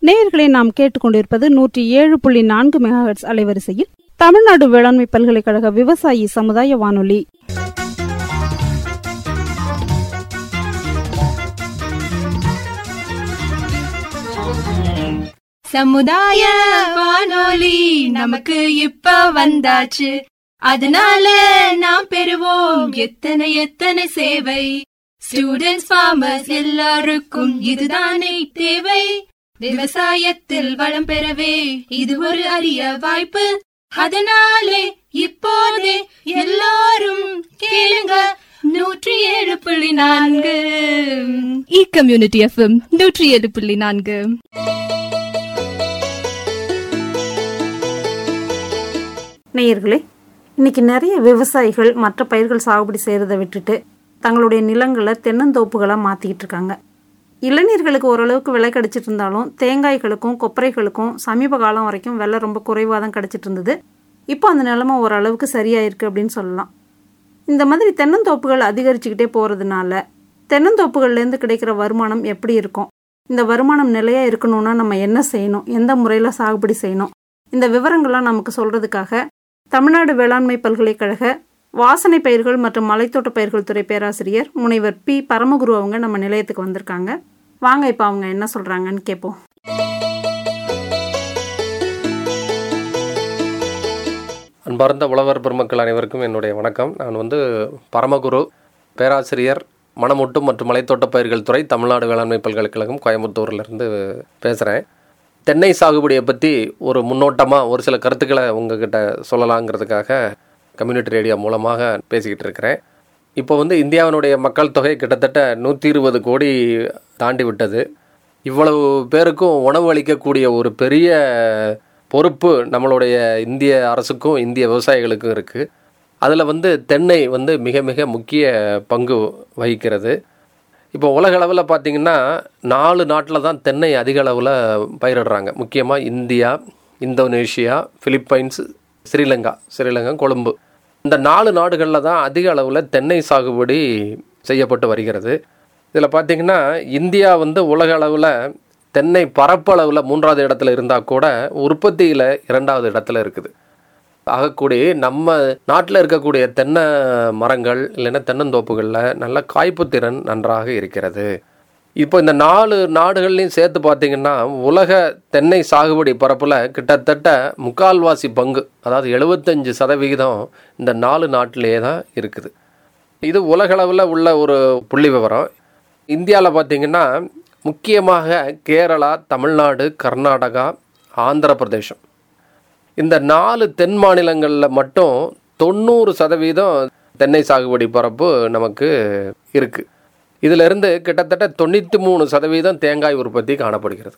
நேயர்களை நாம் கேட்டுக்கொண்டிருப்பது நூற்றி ஏழு புள்ளி நான்கு மெகாஹெட்ஸ் அலைவரிசையில் தமிழ்நாடு வேளாண்மை பல்கலைக்கழக விவசாயி சமுதாய வானொலி சமுதாய வானொலி நமக்கு இப்ப வந்தாச்சு அதனால நாம் பெறுவோம் எத்தனை எத்தனை சேவை ஸ்டூடெண்ட்ஸ் ஃபார்மர்ஸ் எல்லாருக்கும் இதுதானே தேவை விவசாயத்தில் வளம் பெறவே இது ஒரு அரிய வாய்ப்பு அதனாலே இப்போதே எல்லாரும் கேளுங்க நூற்றி ஏழு புள்ளி நான்கு இ கம்யூனிட்டி எஃப்எம் நூற்றி ஏழு புள்ளி நான்கு நேயர்களே இன்னைக்கு நிறைய விவசாயிகள் மற்ற பயிர்கள் சாகுபடி செய்கிறத விட்டுட்டு தங்களுடைய நிலங்களை தென்னந்தோப்புகளாக மாற்றிக்கிட்டு இருக்காங்க இளநீர்களுக்கு ஓரளவுக்கு விலை கிடைச்சிட்டு இருந்தாலும் தேங்காய்களுக்கும் கொப்பரைகளுக்கும் சமீப காலம் வரைக்கும் விலை ரொம்ப குறைவாக தான் கிடைச்சிட்டு இருந்தது இப்போ அந்த நிலைமை ஓரளவுக்கு சரியாயிருக்கு அப்படின்னு சொல்லலாம் இந்த மாதிரி தென்னந்தோப்புகள் அதிகரிச்சுக்கிட்டே போகிறதுனால தென்னந்தோப்புகள்லேருந்து கிடைக்கிற வருமானம் எப்படி இருக்கும் இந்த வருமானம் நிலையாக இருக்கணும்னா நம்ம என்ன செய்யணும் எந்த முறையில் சாகுபடி செய்யணும் இந்த விவரங்கள்லாம் நமக்கு சொல்கிறதுக்காக தமிழ்நாடு வேளாண்மை பல்கலைக்கழக வாசனை பயிர்கள் மற்றும் மலைத்தோட்ட பயிர்கள் துறை பேராசிரியர் முனைவர் பி பரமகுரு அவங்க நம்ம நிலையத்துக்கு வந்திருக்காங்க வாங்க இப்போ அவங்க என்ன சொல்கிறாங்கன்னு கேட்போம் அன்பார்ந்த உழவர் பெருமக்கள் அனைவருக்கும் என்னுடைய வணக்கம் நான் வந்து பரமகுரு பேராசிரியர் மணமுட்டும் மற்றும் மலைத்தோட்ட பயிர்கள் துறை தமிழ்நாடு வேளாண்மை பல்கலைக்கழகம் கோயம்புத்தூர்லேருந்து பேசுகிறேன் தென்னை சாகுபடியை பற்றி ஒரு முன்னோட்டமாக ஒரு சில கருத்துக்களை உங்ககிட்ட சொல்லலாங்கிறதுக்காக கம்யூனிட்டி ரேடியோ மூலமாக பேசிக்கிட்டு இருக்கிறேன் இப்போ வந்து இந்தியாவினுடைய மக்கள் தொகை கிட்டத்தட்ட நூற்றி இருபது கோடி தாண்டி விட்டது இவ்வளவு பேருக்கும் உணவு அளிக்கக்கூடிய ஒரு பெரிய பொறுப்பு நம்மளுடைய இந்திய அரசுக்கும் இந்திய விவசாயிகளுக்கும் இருக்குது அதில் வந்து தென்னை வந்து மிக மிக முக்கிய பங்கு வகிக்கிறது இப்போ உலக அளவில் பார்த்திங்கன்னா நாலு நாட்டில் தான் தென்னை அதிக அளவில் பயிரிடுறாங்க முக்கியமாக India Indonesia Philippines Sri Lanka Sri Lanka Colombo இந்த நாலு நாடுகளில் தான் அதிக அளவில் தென்னை சாகுபடி செய்யப்பட்டு வருகிறது இதில் பார்த்திங்கன்னா இந்தியா வந்து உலக அளவில் தென்னை பரப்பளவில் மூன்றாவது இடத்துல இருந்தால் கூட உற்பத்தியில் இரண்டாவது இடத்துல இருக்குது ஆகக்கூடிய நம்ம நாட்டில் இருக்கக்கூடிய தென்னை மரங்கள் இல்லைன்னா தென்னந்தோப்புகளில் நல்ல காய்ப்புத்திறன் நன்றாக இருக்கிறது இப்போ இந்த நாலு நாடுகள்லையும் சேர்த்து பார்த்தீங்கன்னா உலக தென்னை சாகுபடி பரப்பில் கிட்டத்தட்ட முக்கால்வாசி பங்கு அதாவது எழுபத்தஞ்சு சதவிகிதம் இந்த நாலு நாட்டிலேயே தான் இருக்குது இது உலகளவில் உள்ள ஒரு புள்ளி விவரம் இந்தியாவில் பார்த்தீங்கன்னா முக்கியமாக கேரளா தமிழ்நாடு கர்நாடகா ஆந்திர பிரதேசம் இந்த நாலு தென் மாநிலங்களில் மட்டும் தொண்ணூறு சதவீதம் தென்னை சாகுபடி பரப்பு நமக்கு இருக்குது இதிலிருந்து கிட்டத்தட்ட தொண்ணூற்றி மூணு சதவீதம் தேங்காய் உற்பத்தி காணப்படுகிறது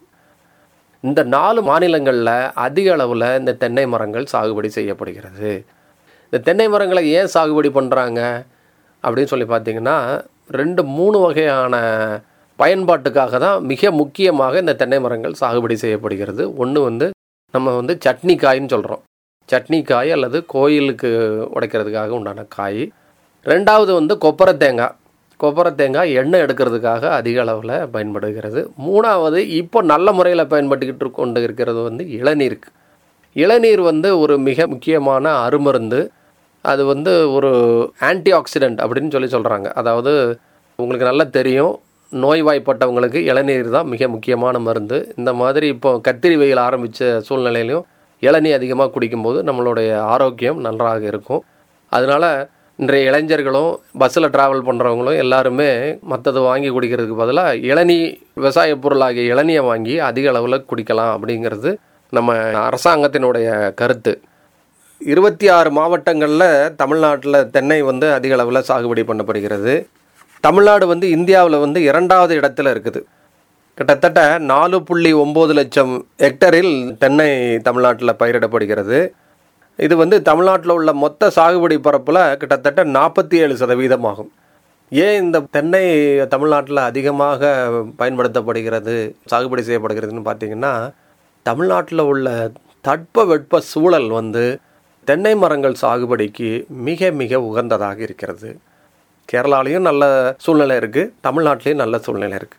இந்த நாலு மாநிலங்களில் அதிக அளவில் இந்த தென்னை மரங்கள் சாகுபடி செய்யப்படுகிறது இந்த தென்னை மரங்களை ஏன் சாகுபடி பண்ணுறாங்க அப்படின்னு சொல்லி பார்த்தீங்கன்னா ரெண்டு மூணு வகையான பயன்பாட்டுக்காக தான் மிக முக்கியமாக இந்த தென்னை மரங்கள் சாகுபடி செய்யப்படுகிறது ஒன்று வந்து நம்ம வந்து சட்னி காயின்னு சொல்கிறோம் சட்னி காய் அல்லது கோயிலுக்கு உடைக்கிறதுக்காக உண்டான காய் ரெண்டாவது வந்து கொப்பரை தேங்காய் கொப்பரை தேங்காய் எண்ணெய் எடுக்கிறதுக்காக அதிக அளவில் பயன்படுகிறது மூணாவது இப்போ நல்ல முறையில் பயன்பட்டுக்கிட்டு கொண்டு இருக்கிறது வந்து இளநீருக்கு இளநீர் வந்து ஒரு மிக முக்கியமான அருமருந்து அது வந்து ஒரு ஆன்டி ஆக்சிடெண்ட் அப்படின்னு சொல்லி சொல்கிறாங்க அதாவது உங்களுக்கு நல்லா தெரியும் நோய்வாய்ப்பட்டவங்களுக்கு இளநீர் தான் மிக முக்கியமான மருந்து இந்த மாதிரி இப்போ கத்திரி வெயில் ஆரம்பித்த சூழ்நிலையிலையும் இளநீர் அதிகமாக குடிக்கும்போது நம்மளுடைய ஆரோக்கியம் நன்றாக இருக்கும் அதனால் இன்றைய இளைஞர்களும் பஸ்ஸில் ட்ராவல் பண்ணுறவங்களும் எல்லாருமே மற்றது வாங்கி குடிக்கிறதுக்கு பதிலாக இளநீ விவசாய பொருளாகிய இளநியை வாங்கி அதிக அளவில் குடிக்கலாம் அப்படிங்கிறது நம்ம அரசாங்கத்தினுடைய கருத்து இருபத்தி ஆறு மாவட்டங்களில் தமிழ்நாட்டில் தென்னை வந்து அதிக அளவில் சாகுபடி பண்ணப்படுகிறது தமிழ்நாடு வந்து இந்தியாவில் வந்து இரண்டாவது இடத்துல இருக்குது கிட்டத்தட்ட நாலு புள்ளி ஒம்பது லட்சம் ஹெக்டரில் தென்னை தமிழ்நாட்டில் பயிரிடப்படுகிறது இது வந்து தமிழ்நாட்டில் உள்ள மொத்த சாகுபடி பரப்பில் கிட்டத்தட்ட நாற்பத்தி ஏழு சதவீதம் ஆகும் ஏன் இந்த தென்னை தமிழ்நாட்டில் அதிகமாக பயன்படுத்தப்படுகிறது சாகுபடி செய்யப்படுகிறதுன்னு பார்த்தீங்கன்னா தமிழ்நாட்டில் உள்ள தட்ப வெட்ப சூழல் வந்து தென்னை மரங்கள் சாகுபடிக்கு மிக மிக உகந்ததாக இருக்கிறது கேரளாலையும் நல்ல சூழ்நிலை இருக்குது தமிழ்நாட்டிலையும் நல்ல சூழ்நிலை இருக்குது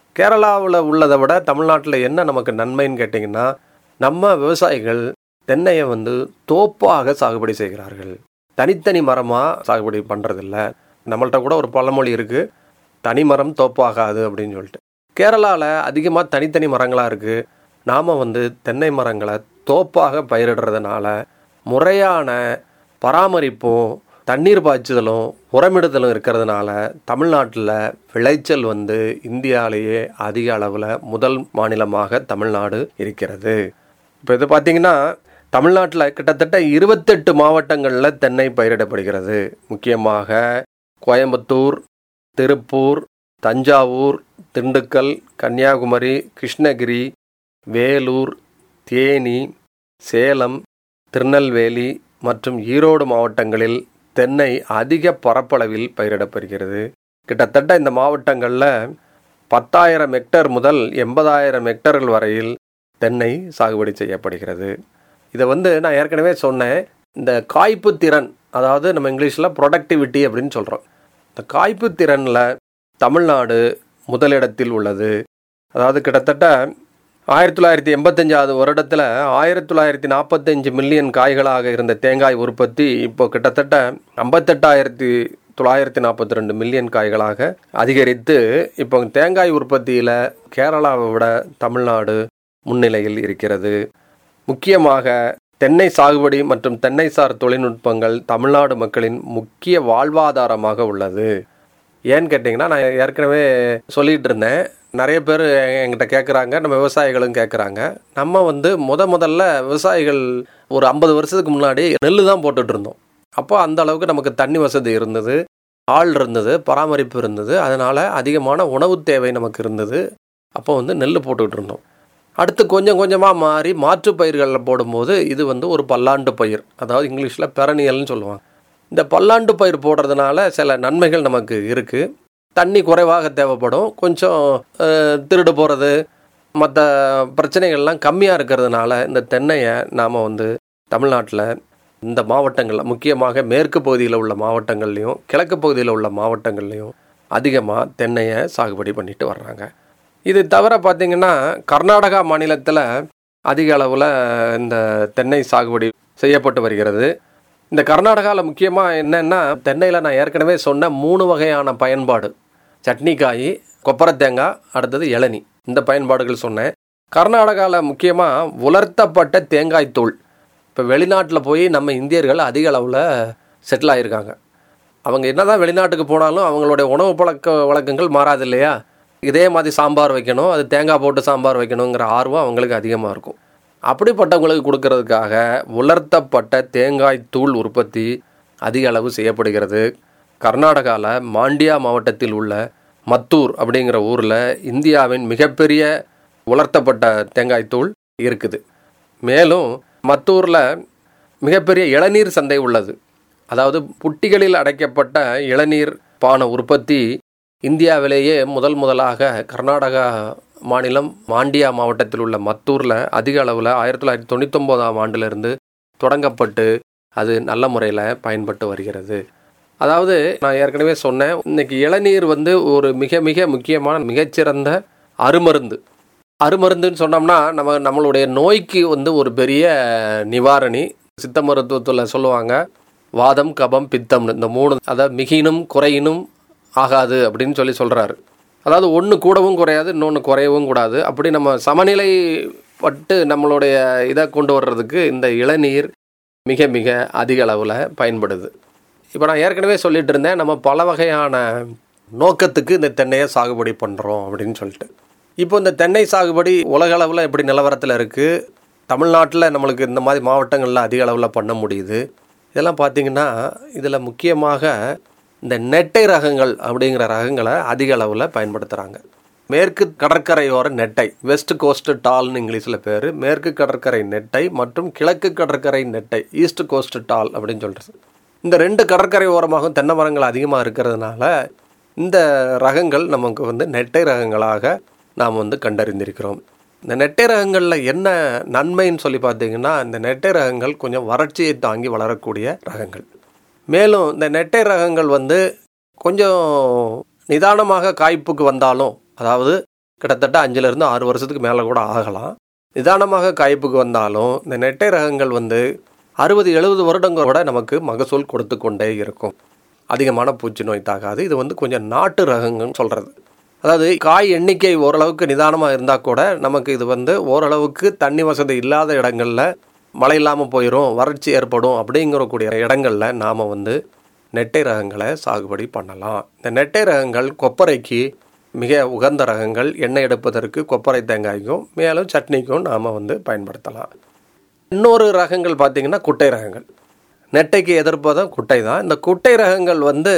கேரளாவில் உள்ளதை விட தமிழ்நாட்டில் என்ன நமக்கு நன்மைன்னு கேட்டிங்கன்னா நம்ம விவசாயிகள் தென்னையை வந்து தோப்பாக சாகுபடி செய்கிறார்கள் தனித்தனி மரமாக சாகுபடி பண்ணுறதில்ல நம்மள்ட்ட கூட ஒரு பழமொழி இருக்குது தனி மரம் தோப்பாகாது அப்படின்னு சொல்லிட்டு கேரளாவில் அதிகமாக தனித்தனி மரங்களாக இருக்குது நாம் வந்து தென்னை மரங்களை தோப்பாக பயிரிடுறதுனால முறையான பராமரிப்பும் தண்ணீர் பாய்ச்சுதலும் உரமிடுதலும் இருக்கிறதுனால தமிழ்நாட்டில் விளைச்சல் வந்து இந்தியாவிலேயே அதிக அளவில் முதல் மாநிலமாக தமிழ்நாடு இருக்கிறது இப்போ இது பார்த்தீங்கன்னா தமிழ்நாட்டில் கிட்டத்தட்ட இருபத்தெட்டு மாவட்டங்களில் தென்னை பயிரிடப்படுகிறது முக்கியமாக கோயம்புத்தூர் திருப்பூர் தஞ்சாவூர் திண்டுக்கல் கன்னியாகுமரி கிருஷ்ணகிரி வேலூர் தேனி சேலம் திருநெல்வேலி மற்றும் ஈரோடு மாவட்டங்களில் தென்னை அதிக பரப்பளவில் பயிரிடப்படுகிறது கிட்டத்தட்ட இந்த மாவட்டங்களில் பத்தாயிரம் ஹெக்டர் முதல் எண்பதாயிரம் ஹெக்டர்கள் வரையில் தென்னை சாகுபடி செய்யப்படுகிறது இதை வந்து நான் ஏற்கனவே சொன்னேன் இந்த காய்ப்பு திறன் அதாவது நம்ம இங்கிலீஷில் ப்ரொடக்டிவிட்டி அப்படின்னு சொல்கிறோம் இந்த காய்ப்பு திறனில் தமிழ்நாடு முதலிடத்தில் உள்ளது அதாவது கிட்டத்தட்ட ஆயிரத்தி தொள்ளாயிரத்தி எண்பத்தஞ்சாவது வருடத்தில் ஆயிரத்தி தொள்ளாயிரத்தி நாற்பத்தஞ்சு மில்லியன் காய்களாக இருந்த தேங்காய் உற்பத்தி இப்போ கிட்டத்தட்ட ஐம்பத்தெட்டாயிரத்தி தொள்ளாயிரத்தி நாற்பத்தி ரெண்டு மில்லியன் காய்களாக அதிகரித்து இப்போ தேங்காய் உற்பத்தியில் கேரளாவை விட தமிழ்நாடு முன்னிலையில் இருக்கிறது முக்கியமாக தென்னை சாகுபடி மற்றும் தென்னைசார் தொழில்நுட்பங்கள் தமிழ்நாடு மக்களின் முக்கிய வாழ்வாதாரமாக உள்ளது ஏன்னு கேட்டிங்கன்னா நான் ஏற்கனவே சொல்லிகிட்டு இருந்தேன் நிறைய பேர் என்கிட்ட கேட்குறாங்க நம்ம விவசாயிகளும் கேட்குறாங்க நம்ம வந்து முத முதல்ல விவசாயிகள் ஒரு ஐம்பது வருஷத்துக்கு முன்னாடி நெல் தான் போட்டுட்டு இருந்தோம் அப்போ அந்த அளவுக்கு நமக்கு தண்ணி வசதி இருந்தது ஆள் இருந்தது பராமரிப்பு இருந்தது அதனால் அதிகமான உணவு தேவை நமக்கு இருந்தது அப்போ வந்து நெல் போட்டுக்கிட்டு இருந்தோம் அடுத்து கொஞ்சம் கொஞ்சமாக மாறி மாற்று பயிர்களில் போடும்போது இது வந்து ஒரு பல்லாண்டு பயிர் அதாவது இங்கிலீஷில் பெரனியல்னு சொல்லுவாங்க இந்த பல்லாண்டு பயிர் போடுறதுனால சில நன்மைகள் நமக்கு இருக்குது தண்ணி குறைவாக தேவைப்படும் கொஞ்சம் அஹ், திருடு போகிறது மற்ற பிரச்சனைகள்லாம் கம்மியாக இருக்கிறதுனால இந்த தென்னையை நாம் வந்து தமிழ்நாட்டில் இந்த மாவட்டங்களில் முக்கியமாக மேற்கு பகுதியில் உள்ள மாவட்டங்கள்லையும் கிழக்கு பகுதியில் உள்ள மாவட்டங்கள்லையும் அதிகமாக தென்னையை சாகுபடி பண்ணிட்டு வர்றாங்க இது தவிர பார்த்திங்கன்னா கர்நாடகா மாநிலத்தில் அதிக அளவில் இந்த தென்னை சாகுபடி செய்யப்பட்டு வருகிறது இந்த கர்நாடகாவில் முக்கியமாக என்னென்னா தென்னையில் நான் ஏற்கனவே சொன்ன மூணு வகையான பயன்பாடு சட்னி காய் கொப்பரை தேங்காய் அடுத்தது இளநி இந்த பயன்பாடுகள் சொன்னேன் கர்நாடகாவில் முக்கியமாக உலர்த்தப்பட்ட தேங்காய் தூள் இப்போ வெளிநாட்டில் போய் நம்ம இந்தியர்கள் அதிக அளவில் செட்டில் ஆகியிருக்காங்க அவங்க என்னதான் வெளிநாட்டுக்கு போனாலும் அவங்களுடைய உணவு பழக்க வழக்கங்கள் மாறாது இல்லையா இதே மாதிரி சாம்பார் வைக்கணும் அது தேங்காய் போட்டு சாம்பார் வைக்கணுங்கிற ஆர்வம் அவங்களுக்கு அதிகமாக இருக்கும் அப்படிப்பட்டவங்களுக்கு கொடுக்கறதுக்காக உலர்த்தப்பட்ட தேங்காய் தூள் உற்பத்தி அதிக அளவு செய்யப்படுகிறது கர்நாடகாவில் மாண்டியா மாவட்டத்தில் உள்ள மத்தூர் அப்படிங்கிற ஊரில் இந்தியாவின் மிகப்பெரிய உலர்த்தப்பட்ட தேங்காய் தூள் இருக்குது மேலும் மத்தூரில் மிகப்பெரிய இளநீர் சந்தை உள்ளது அதாவது புட்டிகளில் அடைக்கப்பட்ட இளநீர் பான உற்பத்தி இந்தியாவிலேயே முதல் முதலாக கர்நாடகா மாநிலம் மாண்டியா மாவட்டத்தில் உள்ள மத்தூரில் அதிக அளவில் ஆயிரத்தி தொள்ளாயிரத்தி தொண்ணூத்தொம்போதாம் ஆண்டிலிருந்து தொடங்கப்பட்டு அது நல்ல முறையில் பயன்பட்டு வருகிறது அதாவது நான் ஏற்கனவே சொன்னேன் இன்னைக்கு இளநீர் வந்து ஒரு மிக மிக முக்கியமான மிகச்சிறந்த அருமருந்து அருமருந்துன்னு சொன்னோம்னா நம்ம நம்மளுடைய நோய்க்கு வந்து ஒரு பெரிய நிவாரணி சித்த மருத்துவத்தில் சொல்லுவாங்க வாதம் கபம் பித்தம்னு இந்த மூணு அதாவது மிகினும் குறையினும் ஆகாது அப்படின்னு சொல்லி சொல்கிறாரு அதாவது ஒன்று கூடவும் குறையாது இன்னொன்று குறையவும் கூடாது அப்படி நம்ம சமநிலை பட்டு நம்மளுடைய இதை கொண்டு வர்றதுக்கு இந்த இளநீர் மிக மிக அதிக அளவில் பயன்படுது இப்போ நான் ஏற்கனவே சொல்லிட்டு இருந்தேன் நம்ம பல வகையான நோக்கத்துக்கு இந்த தென்னையை சாகுபடி பண்ணுறோம் அப்படின்னு சொல்லிட்டு இப்போ இந்த தென்னை சாகுபடி உலக அளவில் எப்படி நிலவரத்தில் இருக்குது தமிழ்நாட்டில் நம்மளுக்கு இந்த மாதிரி மாவட்டங்களில் அதிக அளவில் பண்ண முடியுது இதெல்லாம் பார்த்தீங்கன்னா இதில் முக்கியமாக இந்த நெட்டை ரகங்கள் அப்படிங்கிற ரகங்களை அதிக அளவில் பயன்படுத்துகிறாங்க மேற்கு கடற்கரையோர நெட்டை வெஸ்ட் கோஸ்ட் டால்னு இங்கிலீஷில் பேர் மேற்கு கடற்கரை நெட்டை மற்றும் கிழக்கு கடற்கரை நெட்டை ஈஸ்ட் கோஸ்ட் டால் அப்படின்னு சொல்கிறது இந்த ரெண்டு கடற்கரை ஓரமாகவும் தென்னை மரங்கள் அதிகமாக இருக்கிறதுனால இந்த ரகங்கள் நமக்கு வந்து நெட்டை ரகங்களாக நாம் வந்து கண்டறிந்திருக்கிறோம் இந்த நெட்டை ரகங்களில் என்ன நன்மைன்னு சொல்லி பார்த்தீங்கன்னா இந்த நெட்டை ரகங்கள் கொஞ்சம் வறட்சியை தாங்கி வளரக்கூடிய ரகங்கள் மேலும் இந்த நெட்டை ரகங்கள் வந்து கொஞ்சம் நிதானமாக காய்ப்புக்கு வந்தாலும் அதாவது கிட்டத்தட்ட அஞ்சுலேருந்து ஆறு வருஷத்துக்கு மேலே கூட ஆகலாம் நிதானமாக காய்ப்புக்கு வந்தாலும் இந்த நெட்டை ரகங்கள் வந்து அறுபது எழுபது வருடங்களோட நமக்கு மகசூல் கொடுத்து கொண்டே இருக்கும் அதிகமான பூச்சி நோய் தாக்காது இது வந்து கொஞ்சம் நாட்டு ரகங்கள்னு சொல்கிறது அதாவது காய் எண்ணிக்கை ஓரளவுக்கு நிதானமாக இருந்தால் கூட நமக்கு இது வந்து ஓரளவுக்கு தண்ணி வசதி இல்லாத இடங்களில் மழை இல்லாமல் போயிடும் வறட்சி ஏற்படும் அப்படிங்கிறக்கூடிய இடங்களில் நாம் வந்து நெட்டை ரகங்களை சாகுபடி பண்ணலாம் இந்த நெட்டை ரகங்கள் கொப்பரைக்கு மிக உகந்த ரகங்கள் எண்ணெய் எடுப்பதற்கு கொப்பரை தேங்காய்க்கும் மேலும் சட்னிக்கும் நாம் வந்து பயன்படுத்தலாம் இன்னொரு ரகங்கள் பார்த்திங்கன்னா குட்டை ரகங்கள் நெட்டைக்கு எதிர்ப்பதும் குட்டை தான் இந்த குட்டை ரகங்கள் வந்து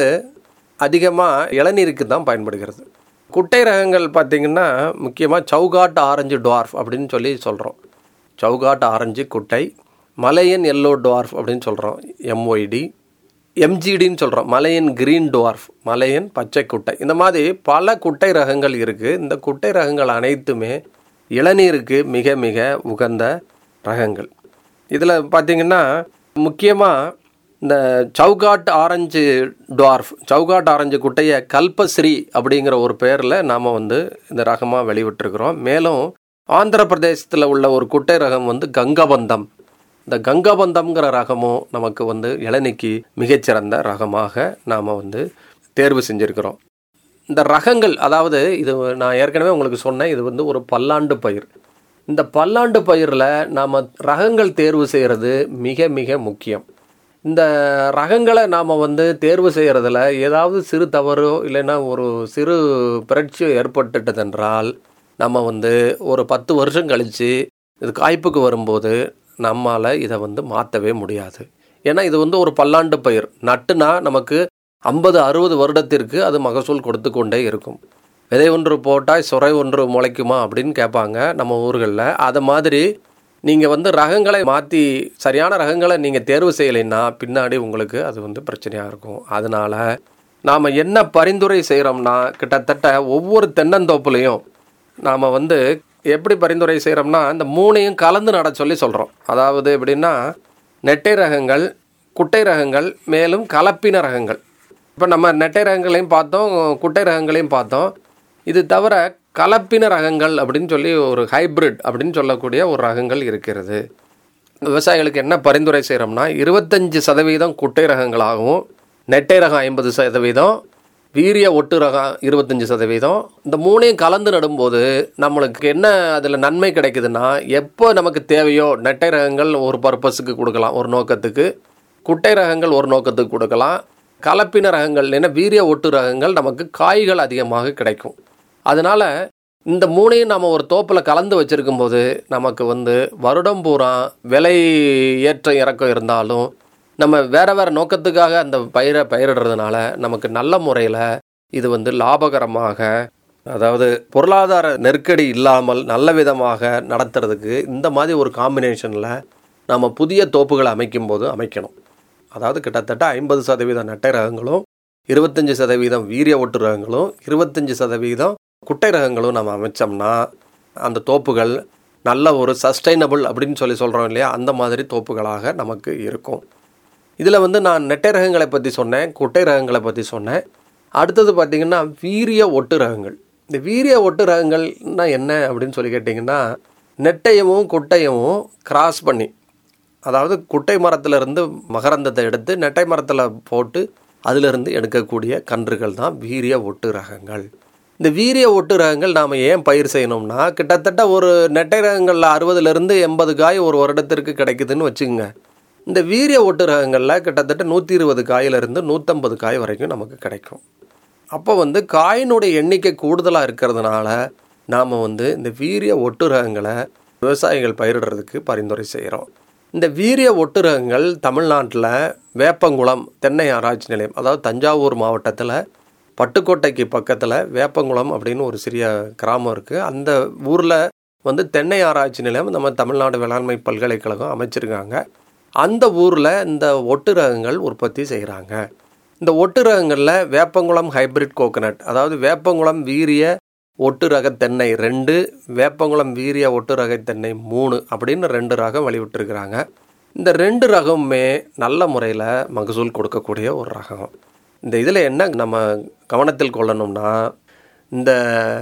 அதிகமாக இளநீருக்கு தான் பயன்படுகிறது குட்டை ரகங்கள் பார்த்திங்கன்னா முக்கியமாக சவுகாட் ஆரஞ்சு டுவார்ஃப் அப்படின்னு சொல்லி சொல்கிறோம் சவுகாட் ஆரஞ்சு குட்டை மலையன் எல்லோ டுவார்ஃப் அப்படின்னு சொல்கிறோம் எம்ஒய்டி எம்ஜிடின்னு சொல்கிறோம் மலையன் கிரீன் டுவார்ஃப் மலையன் பச்சை குட்டை இந்த மாதிரி பல குட்டை ரகங்கள் இருக்குது இந்த குட்டை ரகங்கள் அனைத்துமே இளநீருக்கு மிக மிக உகந்த ரகங்கள் இதில் பார்த்திங்கன்னா முக்கியமாக இந்த Chowghat orange dwarf Chowghat orange குட்டையை கல்பஸ்ரீ அப்படிங்கிற ஒரு பேரில் நாம் வந்து இந்த ரகமாக வெளிவிட்டிருக்கிறோம் மேலும் ஆந்திர பிரதேசத்தில் உள்ள ஒரு குட்டை ரகம் வந்து கங்கபந்தம் இந்த கங்கபந்தம்ங்கிற ரகமும் நமக்கு வந்து இளநிக்கு மிகச்சிறந்த ரகமாக நாம் வந்து தேர்வு செஞ்சுருக்கிறோம் இந்த ரகங்கள் அதாவது இது நான் ஏற்கனவே உங்களுக்கு சொன்னேன் இது வந்து ஒரு பல்லாண்டு பயிர் இந்த பல்லாண்டு பயிரில் நாம் ரகங்கள் தேர்வு செய்கிறது மிக மிக முக்கியம் இந்த ரகங்களை நாம் வந்து தேர்வு செய்கிறதுல ஏதாவது சிறு தவறோ இல்லைன்னா ஒரு சிறு புரட்சி ஏற்பட்டுட்டதென்றால் நம்ம வந்து ஒரு பத்து வருஷம் கழித்து இது காய்ப்புக்கு வரும்போது நம்மால் இதை வந்து மாற்றவே முடியாது ஏன்னா இது வந்து ஒரு பல்லாண்டு பயிர் நட்டுனா நமக்கு ஐம்பது அறுபது வருடத்திற்கு அது மகசூல் கொடுத்து கொண்டே இருக்கும் விதை ஒன்று போட்டால் சுரை ஒன்று முளைக்குமா அப்படின்னு கேட்பாங்க நம்ம ஊர்களில் அதை மாதிரி நீங்கள் வந்து ரகங்களை மாற்றி சரியான ரகங்களை நீங்கள் தேர்வு செய்யலைன்னா பின்னாடி உங்களுக்கு அது வந்து பிரச்சனையாக இருக்கும் அதனால் நாம் என்ன பரிந்துரை செய்கிறோம்னா கிட்டத்தட்ட ஒவ்வொரு தென்னந்தோப்புலையும் நாம் வந்து எப்படி பரிந்துரை செய்கிறோம்னா இந்த மூணையும் கலந்து நட சொல்லி சொல்கிறோம் அதாவது எப்படின்னா நெட்டை ரகங்கள் குட்டை ரகங்கள் மேலும் கலப்பின ரகங்கள் இப்போ நம்ம நெட்டை ரகங்களையும் பார்த்தோம் குட்டை ரகங்களையும் பார்த்தோம் இது தவிர கலப்பின ரகங்கள் அப்படின்னு சொல்லி ஒரு ஹைப்ரிட் அப்படின்னு சொல்லக்கூடிய ஒரு ரகங்கள் இருக்கிறது விவசாயிகளுக்கு என்ன பரிந்துரை செய்கிறோம்னா இருபத்தஞ்சி சதவீதம் குட்டை ரகங்களாகவும் நெட்டை ரகம் ஐம்பது சதவீதம் வீரிய ஒட்டு ரகம் இருபத்தஞ்சி சதவீதம் இந்த மூணையும் கலந்து நடும்போது நம்மளுக்கு என்ன அதில் நன்மை கிடைக்குதுன்னா எப்போ நமக்கு தேவையோ நெட்டை ரகங்கள் ஒரு பர்பஸுக்கு கொடுக்கலாம் ஒரு நோக்கத்துக்கு குட்டை ரகங்கள் ஒரு நோக்கத்துக்கு கொடுக்கலாம் கலப்பின ரகங்கள் ஏன்னா வீரிய ஒட்டு ரகங்கள் நமக்கு காய்கள் அதிகமாக கிடைக்கும் அதனால் இந்த மூணையும் நம்ம ஒரு தோப்பில் கலந்து வச்சுருக்கும் போது நமக்கு வந்து வருடம் பூரா விலை ஏற்ற இறக்கம் இருந்தாலும் நம்ம வேறு வேறு நோக்கத்துக்காக அந்த பயிரை பயிரிடுறதுனால நமக்கு நல்ல முறையில் இது வந்து லாபகரமாக அதாவது பொருளாதார நெருக்கடி இல்லாமல் நல்ல விதமாக நடத்துறதுக்கு இந்த மாதிரி ஒரு காம்பினேஷனில் நம்ம புதிய தோப்புகளை அமைக்கும் போது அமைக்கணும் அதாவது கிட்டத்தட்ட ஐம்பது சதவீதம் நெட்டை ரகங்களும் இருபத்தஞ்சி சதவீதம் வீரிய ஒட்டு ரகங்களும் இருபத்தஞ்சி சதவீதம் குட்டை ரகங்களும் நம்ம அமைச்சோம்னா அந்த தோப்புகள் நல்ல ஒரு சஸ்டைனபிள் அப்படின்னு சொல்லி சொல்கிறோம் இல்லையா அந்த மாதிரி தோப்புகளாக நமக்கு இருக்கும் இதில் வந்து நான் நெட்டை ரகங்களை பற்றி சொன்னேன் குட்டை ரகங்களை பற்றி சொன்னேன் அடுத்தது பார்த்திங்கன்னா வீரிய ஒட்டு ரகங்கள் இந்த வீரிய ஒட்டு ரகங்கள்னா என்ன அப்படின்னு சொல்லி கேட்டிங்கன்னா நெட்டையவும் குட்டையவும் கிராஸ் பண்ணி அதாவது குட்டை மரத்துலேருந்து மகரந்தத்தை எடுத்து நெட்டை மரத்தில் போட்டு அதிலிருந்து எடுக்கக்கூடிய கன்றுகள் தான் வீரிய ஒட்டு ரகங்கள் இந்த வீரிய ஒட்டு ரகங்கள் நாம் ஏன் பயிர் செய்யணும்னா கிட்டத்தட்ட ஒரு நெட்டை ரகங்களில் அறுபதுலேருந்து எண்பது காய் ஒரு வருடத்திற்கு கிடைக்குதுன்னு வச்சுக்கோங்க இந்த வீரிய ஒட்டு ரகங்களில் கிட்டத்தட்ட நூற்றி இருபது காயிலிருந்து நூற்றம்பது காய் வரைக்கும் நமக்கு கிடைக்கும் அப்போ வந்து காயினுடைய எண்ணிக்கை கூடுதலாக இருக்கிறதுனால நாம் வந்து இந்த வீரிய ஒட்டு ரகங்களை விவசாயிகள் பயிரிடுறதுக்கு பரிந்துரை செய்கிறோம் இந்த வீரிய ஒட்டு ரகங்கள் தமிழ்நாட்டில் வேப்பங்குளம் தென்னை ஆராய்ச்சி நிலையம் அதாவது தஞ்சாவூர் மாவட்டத்தில் பட்டுக்கோட்டைக்கு பக்கத்தில் வேப்பங்குளம் அப்படின்னு ஒரு சிறிய கிராமம் இருக்குது அந்த ஊரில் வந்து தென்னை ஆராய்ச்சி நிலையம் நம்ம தமிழ்நாடு வேளாண்மை பல்கலைக்கழகம் அமைச்சிருக்காங்க அந்த ஊரில் இந்த ஒட்டு ரகங்கள் உற்பத்தி செய்கிறாங்க இந்த ஒட்டு ரகங்களில் வேப்பங்குளம் ஹைபிரிட் கோகனட் அதாவது வேப்பங்குளம் வீரிய ஒட்டு ரக தென்னை ரெண்டு வேப்பங்குளம் வீரிய ஒட்டு ரக தென்னை மூணு அப்படின்னு ரெண்டு ரகம் வெளிவிட்டிருக்கிறாங்க இந்த ரெண்டு ரகமுமே நல்ல முறையில் மகசூல் கொடுக்கக்கூடிய ஒரு ரகம் இந்த இதில் என்ன நம்ம கவனத்தில் கொள்ளணும்னா இந்த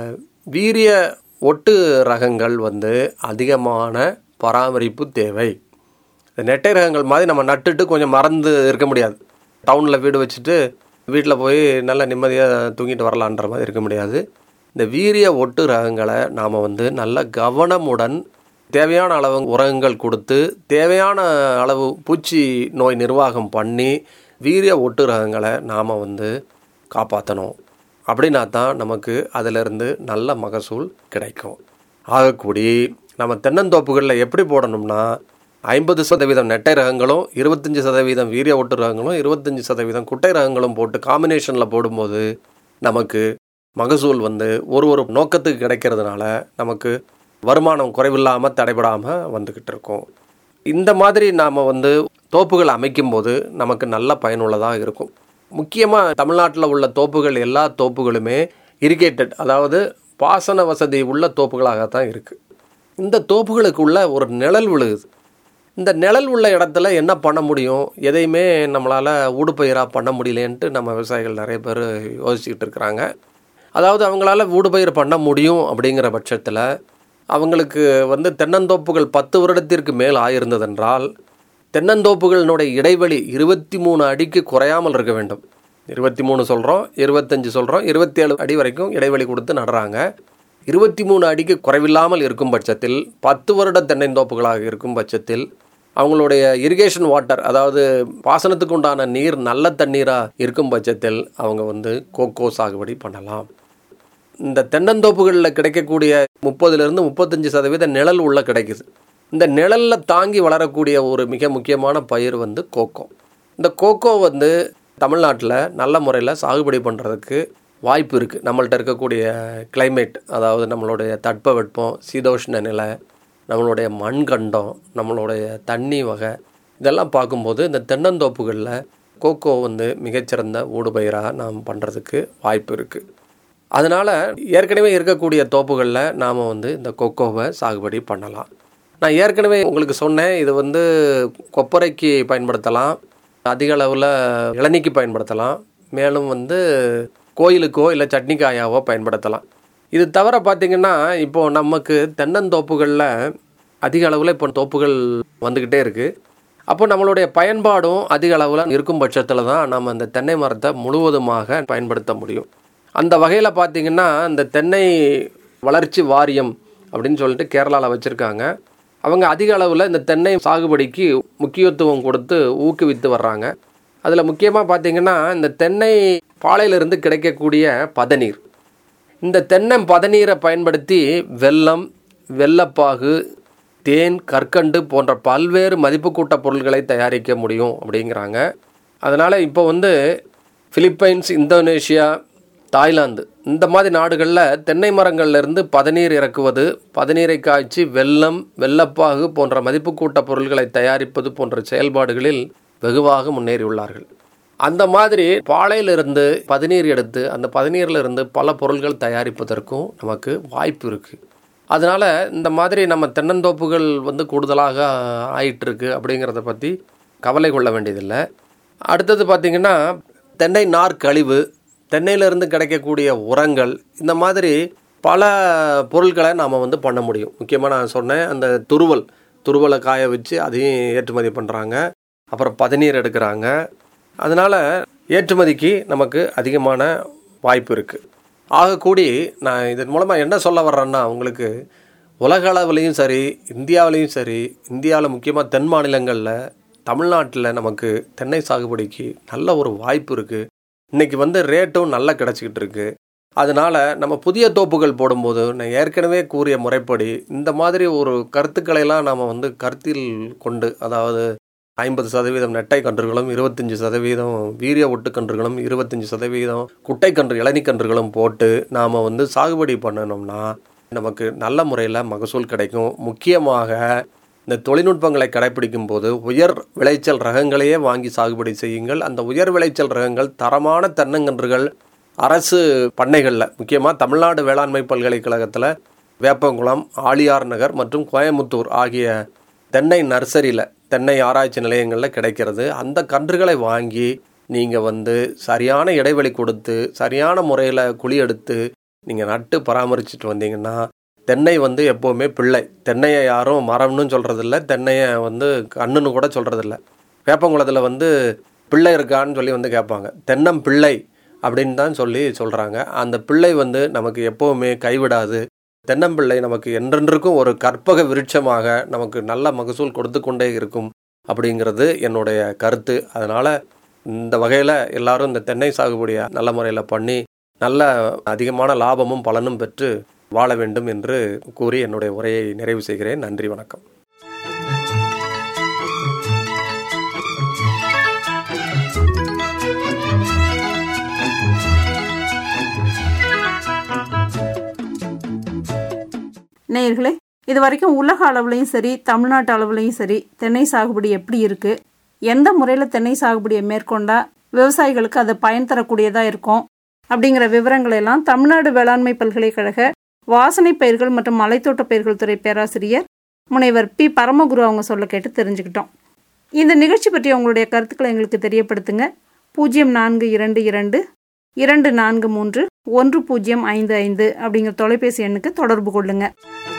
வீரிய ஒட்டு ரகங்கள் வந்து அதிகமான பராமரிப்பு தேவை இந்த நெட்டை ரகங்கள் மாதிரி நம்ம நட்டுட்டு கொஞ்சம் மறந்து இருக்க முடியாது டவுனில் வீடு வச்சுட்டு வீட்டில் போய் நல்ல நிம்மதியாக தூங்கிட்டு வரலான்ற மாதிரி இருக்க முடியாது இந்த வீரிய ஒட்டு ரகங்களை நாம் வந்து நல்ல கவனமுடன் தேவையான அளவு உரங்கள் கொடுத்து தேவையான அளவு பூச்சி நோய் நிர்வாகம் பண்ணி வீரிய ஒட்டு ரகங்களை நாம் வந்து காப்பாற்றணும் அப்படின்னா தான் நமக்கு அதிலிருந்து நல்ல மகசூல் கிடைக்கும் ஆகக்கூடி நம்ம தென்னந்தோப்புகளில் எப்படி போடணும்னா ஐம்பது சதவீதம் நெட்டை ரகங்களும் இருபத்தஞ்சி சதவீதம் வீரிய ஒட்டு ரகங்களும் இருபத்தஞ்சி சதவீதம் குட்டை ரகங்களும் போட்டு காம்பினேஷனில் போடும்போது நமக்கு மகசூல் வந்து ஒரு ஒரு நோக்கத்துக்கு கிடைக்கிறதுனால நமக்கு வருமானம் குறைவில்லாமல் தடைபடாமல் வந்துக்கிட்டு இருக்கும் இந்த மாதிரி நாம் வந்து தோப்புகள் அமைக்கும்போது நமக்கு நல்ல பயனுள்ளதாக இருக்கும் முக்கியமாக தமிழ்நாட்டில் உள்ள தோப்புகள் எல்லா தோப்புகளுமே இரிகேட்டட் அதாவது பாசன வசதி உள்ள தோப்புகளாகத்தான் இருக்குது இந்த தோப்புகளுக்குள்ள ஒரு நிழல் விழுகுது இந்த நிழல் உள்ள இடத்துல என்ன பண்ண முடியும் எதையுமே நம்மளால் ஊடுபயிராக பண்ண முடியலேன்ட்டு நம்ம விவசாயிகள் நிறைய பேர் யோசிச்சுக்கிட்டு இருக்கிறாங்க அதாவது அவங்களால ஊடுபயிர் பண்ண முடியும் அப்படிங்கிற பட்சத்தில் அவங்களுக்கு வந்து தென்னந்தோப்புகள் பத்து வருடத்திற்கு மேல் ஆயிருந்ததென்றால் தென்னந்தோப்புகளினுடைய இடைவெளி இருபத்தி மூணு அடிக்கு குறையாமல் இருக்க வேண்டும் இருபத்தி மூணு சொல்கிறோம் இருபத்தஞ்சு சொல்கிறோம் இருபத்தேழு அடி வரைக்கும் இடைவெளி கொடுத்து நடுறாங்க இருபத்தி மூணு அடிக்கு குறைவில்லாமல் இருக்கும் பட்சத்தில் பத்து வருட தென்னந்தோப்புகளாக இருக்கும் பட்சத்தில் அவங்களுடைய இரிகேஷன் வாட்டர் அதாவது பாசனத்துக்கு உண்டான நீர் நல்ல தண்ணீராக இருக்கும் பட்சத்தில் அவங்க வந்து கோகோ சாகுபடி பண்ணலாம் இந்த தென்னந்தோப்புகளில் கிடைக்கக்கூடிய முப்பதுலேருந்து முப்பத்தஞ்சு சதவீத நிழல் உள்ள கிடைக்குது இந்த நிழலில் தாங்கி வளரக்கூடிய ஒரு மிக முக்கியமான பயிர் வந்து கோகோ இந்த கோகோ வந்து தமிழ்நாட்டில் நல்ல முறையில் சாகுபடி பண்ணுறதுக்கு வாய்ப்பு இருக்குது நம்மள்ட்ட இருக்கக்கூடிய கிளைமேட் அதாவது நம்மளுடைய தட்பவெட்பம் சீதோஷ்ண நிலை நம்மளுடைய மண்கண்டம் நம்மளுடைய தண்ணி வகை இதெல்லாம் பார்க்கும்போது இந்த தென்னந்தோப்புகளில் கோகோ வந்து மிகச்சிறந்த ஊடுபயிராக நாம் பண்ணுறதுக்கு வாய்ப்பு இருக்குது அதனால் ஏற்கனவே இருக்கக்கூடிய தோப்புகளில் நாம் வந்து இந்த கொக்கோவை சாகுபடி பண்ணலாம் நான் ஏற்கனவே உங்களுக்கு சொன்னேன் இது வந்து கொப்பரைக்கு பயன்படுத்தலாம் அதிக அளவில் இளநிக்கு பயன்படுத்தலாம் மேலும் வந்து கோயிலுக்கோ இல்லை சட்னிக்காயாவோ பயன்படுத்தலாம் இது தவிர பார்த்திங்கன்னா இப்போது நமக்கு தென்னந்தோப்புகளில் அதிக அளவில் இப்போ தோப்புகள் வந்துக்கிட்டே இருக்குது அப்போ நம்மளுடைய பயன்பாடும் அதிக அளவில் இருக்கும் பட்சத்தில் தான் நம்ம அந்த தென்னை மரத்தை முழுவதுமாக பயன்படுத்த முடியும் அந்த வகையில் பார்த்திங்கன்னா இந்த தென்னை வளர்ச்சி வாரியம் அப்படின்னு சொல்லிட்டு கேரளாவில் வச்சுருக்காங்க அவங்க அதிக அளவில் இந்த தென்னை சாகுபடிக்கு முக்கியத்துவம் கொடுத்து ஊக்குவித்து வர்றாங்க அதில் முக்கியமாக பார்த்திங்கன்னா இந்த தென்னை பாலையிலிருந்து கிடைக்கக்கூடிய பதநீர் இந்த தென்னை பதநீரை பயன்படுத்தி வெல்லம் வெல்லப்பாகு தேன் கற்கண்டு போன்ற பல்வேறு மதிப்பு கூட்ட பொருள்களை தயாரிக்க முடியும் அப்படிங்கிறாங்க அதனால் இப்போ வந்து பிலிப்பைன்ஸ் இந்தோனேஷியா தாய்லாந்து இந்த மாதிரி நாடுகளில் தென்னை மரங்கள்லேருந்து பதநீர் இறக்குவது பதநீரை காய்ச்சி வெல்லம் வெள்ளப்பாகு போன்ற மதிப்பு கூட்ட பொருள்களை தயாரிப்பது போன்ற செயல்பாடுகளில் வெகுவாக முன்னேறியுள்ளார்கள் அந்த மாதிரி பாலையிலிருந்து பதநீர் எடுத்து அந்த பதநீரிலிருந்து பல பொருள்கள் தயாரிப்பதற்கும் நமக்கு வாய்ப்பு இருக்குது அதனால் இந்த மாதிரி நம்ம தென்னந்தோப்புகள் வந்து கூடுதலாக ஆயிட்டுருக்கு அப்படிங்கிறத பற்றி கவலை கொள்ள வேண்டியதில்லை அடுத்தது பார்த்திங்கன்னா தென்னை நார் கழிவு தென்னையிலிருந்து கிடைக்கக்கூடிய உரங்கள் இந்த மாதிரி பல பொருட்களை நாம் வந்து பண்ண முடியும் முக்கியமாக நான் சொன்னேன் அந்த துருவல் துருவலை காய வச்சு அதையும் ஏற்றுமதி பண்ணுறாங்க அப்புறம் பதநீர் எடுக்கிறாங்க அதனால் ஏற்றுமதிக்கு நமக்கு அதிகமான வாய்ப்பு இருக்குது ஆகக்கூடி நான் இதன் மூலமாக என்ன சொல்ல வர்றேன்னா உங்களுக்கு உலக அளவுலேயும் சரி இந்தியாவிலையும் சரி இந்தியாவில் முக்கியமாக தென் மாநிலங்களில் தமிழ்நாட்டில் நமக்கு தென்னை சாகுபடிக்கு நல்ல ஒரு வாய்ப்பு இருக்குது இன்றைக்கி வந்து ரேட்டும் நல்லா கிடச்சிக்கிட்டு இருக்குது அதனால் நம்ம புதிய தோப்புகள் போடும்போது நான் ஏற்கனவே கூறிய முறைப்படி இந்த மாதிரி ஒரு கருத்துக்களையெல்லாம் நாம் வந்து கருத்தில் கொண்டு அதாவது ஐம்பது சதவீதம் நெட்டை கன்றுகளும் இருபத்தஞ்சி சதவீதம் வீரிய ஒட்டு கன்றுகளும் இருபத்தஞ்சி சதவீதம் குட்டை கன்று இளநி கன்றுகளும் போட்டு நாம் வந்து சாகுபடி பண்ணணும்னா நமக்கு நல்ல முறையில் மகசூல் கிடைக்கும் முக்கியமாக இந்த தொழில்நுட்பங்களை கடைபிடிக்கும் போது உயர் விளைச்சல் ரகங்களையே வாங்கி சாகுபடி செய்யுங்கள் அந்த உயர் விளைச்சல் ரகங்கள் தரமான தென்னங்கன்றுகள் அரசு பண்ணைகளில் முக்கியமாக தமிழ்நாடு வேளாண்மை பல்கலைக்கழகத்தில் வேப்பங்குளம் ஆழியார் நகர் மற்றும் கோயமுத்தூர் ஆகிய தென்னை நர்சரியில் தென்னை ஆராய்ச்சி நிலையங்களில் கிடைக்கிறது அந்த கன்றுகளை வாங்கி நீங்கள் வந்து சரியான இடைவெளி கொடுத்து சரியான முறையில் குழி எடுத்து நீங்கள் நட்டு பராமரிச்சுட்டு வந்தீங்கன்னா தென்னை வந்து எப்போவுமே பிள்ளை தென்னையை யாரும் மரம்னு சொல்கிறதில்ல தென்னையை வந்து கண்ணுன்னு கூட சொல்கிறதில்ல வேப்பங்குளத்தில் வந்து பிள்ளை இருக்கான்னு சொல்லி வந்து கேட்பாங்க தென்னம் பிள்ளை அப்படின்னு தான் சொல்லி சொல்கிறாங்க அந்த பிள்ளை வந்து நமக்கு எப்போவுமே கைவிடாது தென்னம்பிள்ளை நமக்கு என்றென்றுக்கும் ஒரு கற்பக விருட்சமாக நமக்கு நல்ல மகசூல் கொடுத்து கொண்டே இருக்கும் அப்படிங்கிறது என்னுடைய கருத்து அதனால் இந்த வகையில் எல்லாரும் இந்த தென்னை சாகுபடியை நல்ல முறையில் பண்ணி நல்ல அதிகமான லாபமும் பலனும் பெற்று வாழ வேண்டும் என்று கூறி என்னுடைய உரையை நிறைவு செய்கிறேன் நன்றி வணக்கம் நேயர்களே இது வரைக்கும் உலக அளவுலையும் சரி தமிழ்நாட்டு அளவுலையும் சரி தென்னை சாகுபடி எப்படி இருக்கு எந்த முறையில் தென்னை சாகுபடியை மேற்கொண்டா விவசாயிகளுக்கு அது பயன் தரக்கூடியதாக இருக்கும் அப்படிங்கிற விவரங்களை எல்லாம் தமிழ்நாடு வேளாண்மை பல்கலைக்கழக வாசனை பயிர்கள் மற்றும் மலைத்தோட்ட பயிர்கள் துறை பேராசிரியர் முனைவர் பி பரமகுரு அவங்க சொல்ல கேட்டு தெரிஞ்சுக்கிட்டோம் இந்த நிகழ்ச்சி பற்றி உங்களுடைய கருத்துக்களை எங்களுக்கு தெரியப்படுத்துங்க பூஜ்ஜியம் நான்கு இரண்டு இரண்டு இரண்டு நான்கு மூன்று ஒன்று பூஜ்ஜியம் ஐந்து ஐந்து அப்படிங்கிற தொலைபேசி எண்ணுக்கு தொடர்பு கொள்ளுங்கள்